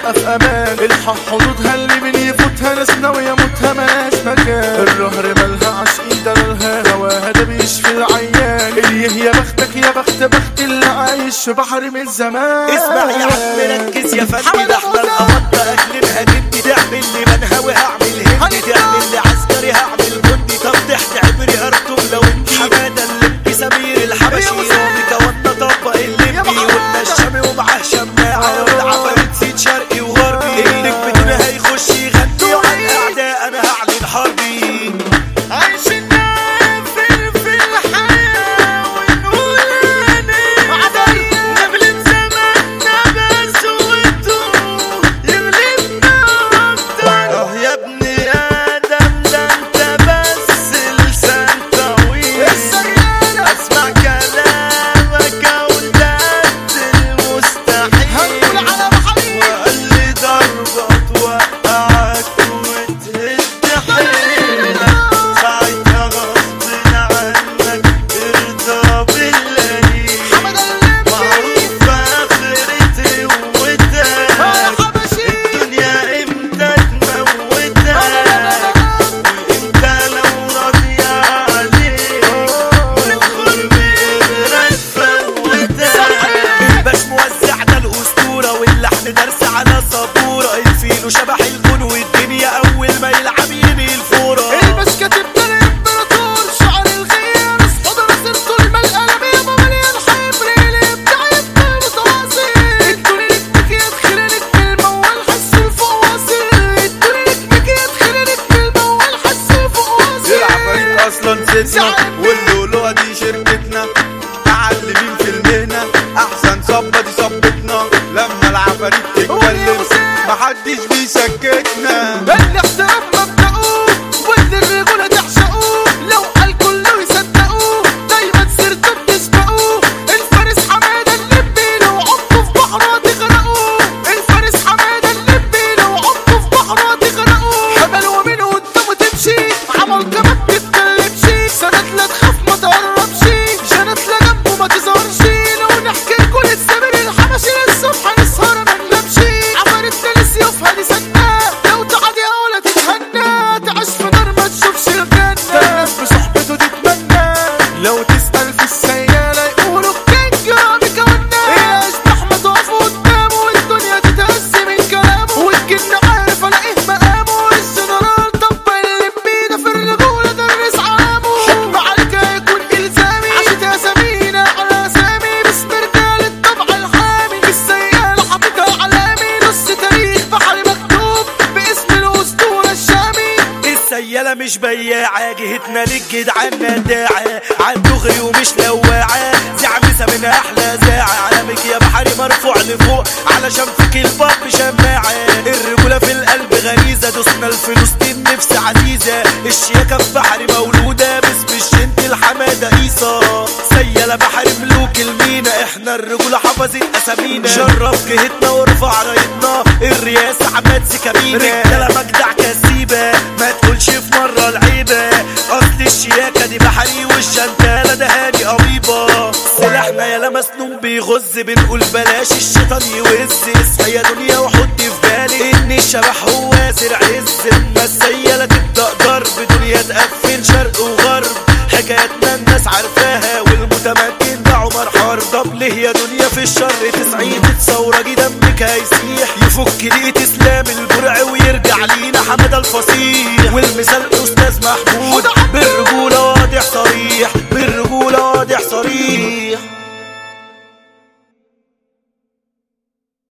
تبقى في امان الحق حدودها اللي من يفوتها ناس ناوية موتها ملاش مكان الرهر مالها عشقي ده لها هواها ده بيشفي العيان اللي يا بختك يا بخت بخت اللي عايش في بحر من زمان اسمع يا عم ركز يا فندي ده احنا القبضة اكلنا جدي تعمل لي منهوي هعمل هندي تعمل لي عسكري هعمل جندي طب تحت عبري هرتم لو انت حمادة اللي سمير الحبشي رامي كوانا طبق الليمبي والنشامي ومعاه شماعة والعفاريت سيد شرقي وغربي اللي بدون هيخش يغني وعلى الاعداء انا هعلن حربي عايشين نقفل في الحياة ونقول هنقدر نغلب زماننا بس وانتو يغلبنا أكتر اه يا ابني ادم ده انت بس لسان طويل اسمع كلامك اولاد المستحيل هنقول على محامي وقال لي ضربة توقعك وتهد حيلك ساعتها غصب عنك ارضى بالقليل حمد الليمبي معروف اخرتي وتاك حبشي الدنيا امتى تموتك وانت لو راضي عليك ندخل بإبرة تفوتك الباش موزع ده الأسطورة واللحن درس على سبورة الفيل وشبح الجون والدنيا أول ما يلعب ينهي الفورة البس كاتب ده الامبراطور شعر الغير اصحاب مسيرته الملقلب يابا مليان حبر الابداع يبقى متواصل ادوني لك مكيات خلالك بالموال حس الفوق واصل ادوني لك مكيات خلالك بالموال حس الفوق واصل العفاريت اصلا ستنا واللولوه دي شركتنا معلمين في المهنه احسن صبه دي صبتنا لما العفاريت تتكلم محدش بيسكتنا الاحترام مبدأه واللي الرجولة تعشقه لو قال كله يصدقوه دايما سيرته بتسبقوه الفارس حمادة اللبي لو عمته في بحره تغرقوه الفارس حمادة اللبي لو عمته في بحره تغرقوه حبل ومن قدامه تمشي عمل كمان تتكلمش سند لا تخاف ما تقربش جنت لا جنبه ما تظهرش لو نحكي لكم السمير الحبشي للصبح نسهر ما ننامش عفارتنا لسيوفها دي سنة لو تعدي ولا تتهنى تعيش في نار ما تشوفش الجنة ده الناس بصحبته تتمنى لو تسأل في السيالة يقولوا الكينج رامي كوانا ايه اشبح ما تقف قدامه والدنيا تتهز من كلامه والجن عارف الاقيه مقامه الجنرال طب اللي ده في الرجولة درس علامه حكم عليك هيكون الزامي عشت اسامينا على اسامي باسم رجال الطبع الحامي في السيالة حاططها علامي نص تاريخ بحر مكتوب باسم الاسطورة الشامي السيالة مش بياعة جهتنا للجدعان نداعة عالدغري ومش لواعة زعمسة من أحلى زاعة علمك يا بحري مرفوع لفوق علشان فيك الباب شماعة الرجولة في القلب غريزة دوسنا الفلسطين نفس عزيزة الشياكة في بحري مولودة باسم الشنت الحمادة عيسى سيالة بحري ملوك المينا احنا الرجولة حفظت أسامينا شرف جهتنا وارفع رايتنا الرئاسة عماد سكابينا رجالة مجدع كسيبة ما تقولش في مرة العيبة أصل الشياكة دي بحري والشنتالة ده هاني قريبة سلاحنا يا مسنون بيغز بنقول بلاش الشيطان يوز اصحى يا دنيا وحط في بالي ان الشبح هو سرع عز اما السيالة تبدأ ضرب دنيا تقفل شرق وغرب حكايتنا الناس عارفاها والمتمكن ده عمر حار طب ليه يا دنيا في الشر تسعين ثورة جي دمك هيسيح يفك لقيت اسلام البرع ويرجع لينا حمادة الفصيح والمثال استاذ محمود بالرجولة واضح صريح بالرجولة واضح صريح